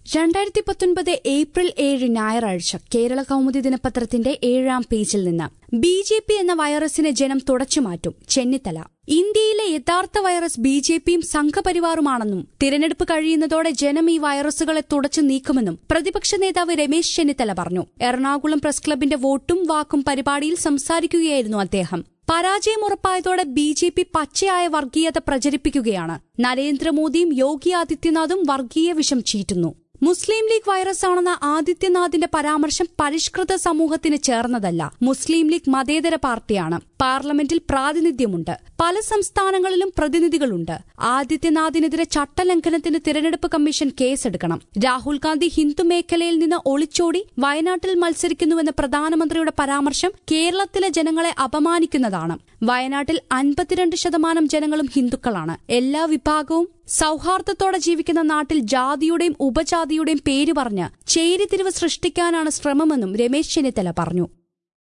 രണ്ടായിരത്തി പത്തൊൻപത് ഏപ്രിൽ ഏഴ് ഞായറാഴ്ച കേരള കൗമുദി ദിനപത്രത്തിന്റെ ഏഴാം പേജിൽ നിന്ന് ബി ജെ പി എന്ന വൈറസിനെ ജനം തുടച്ചുമാറ്റും ചെന്നിത്തല ഇന്ത്യയിലെ യഥാർത്ഥ വൈറസ് ബി ജെ പിയും സംഘപരിവാറുമാണെന്നും തിരഞ്ഞെടുപ്പ് കഴിയുന്നതോടെ ജനം ഈ വൈറസുകളെ തുടച്ചു നീക്കുമെന്നും പ്രതിപക്ഷ നേതാവ് രമേശ് ചെന്നിത്തല പറഞ്ഞു എറണാകുളം പ്രസ് ക്ലബിന്റെ വോട്ടും വാക്കും പരിപാടിയിൽ സംസാരിക്കുകയായിരുന്നു അദ്ദേഹം പരാജയം ഉറപ്പായതോടെ ബി ജെ പി പച്ചയായ വർഗീയത പ്രചരിപ്പിക്കുകയാണ് നരേന്ദ്രമോദിയും യോഗി ആദിത്യനാഥും വർഗീയ വിഷം ചീറ്റുന്നു മുസ്ലിം ലീഗ് വൈറസാണെന്ന ആദിത്യനാഥിന്റെ പരാമർശം പരിഷ്കൃത സമൂഹത്തിന് ചേർന്നതല്ല മുസ്ലിം ലീഗ് മതേതര പാർട്ടിയാണ് പാർലമെന്റിൽ പ്രാതിനിധ്യമുണ്ട് പല സംസ്ഥാനങ്ങളിലും പ്രതിനിധികളുണ്ട് ആദിത്യനാഥിനെതിരെ ചട്ടലംഘനത്തിന് തിരഞ്ഞെടുപ്പ് കമ്മീഷൻ കേസെടുക്കണം രാഹുൽ ഗാന്ധി ഹിന്ദു മേഖലയിൽ നിന്ന് ഒളിച്ചോടി വയനാട്ടിൽ മത്സരിക്കുന്നുവെന്ന പ്രധാനമന്ത്രിയുടെ പരാമർശം കേരളത്തിലെ ജനങ്ങളെ അപമാനിക്കുന്നതാണ് വയനാട്ടിൽ അൻപത്തിരണ്ട് ശതമാനം ജനങ്ങളും ഹിന്ദുക്കളാണ് എല്ലാ വിഭാഗവും സൌഹാർദ്ദത്തോടെ ജീവിക്കുന്ന നാട്ടിൽ ജാതിയുടെയും ഉപജാതിയുടെയും പേര് പറഞ്ഞ് ചേരിതിരിവ് സൃഷ്ടിക്കാനാണ് ശ്രമമെന്നും രമേശ് ചെന്നിത്തല പറഞ്ഞു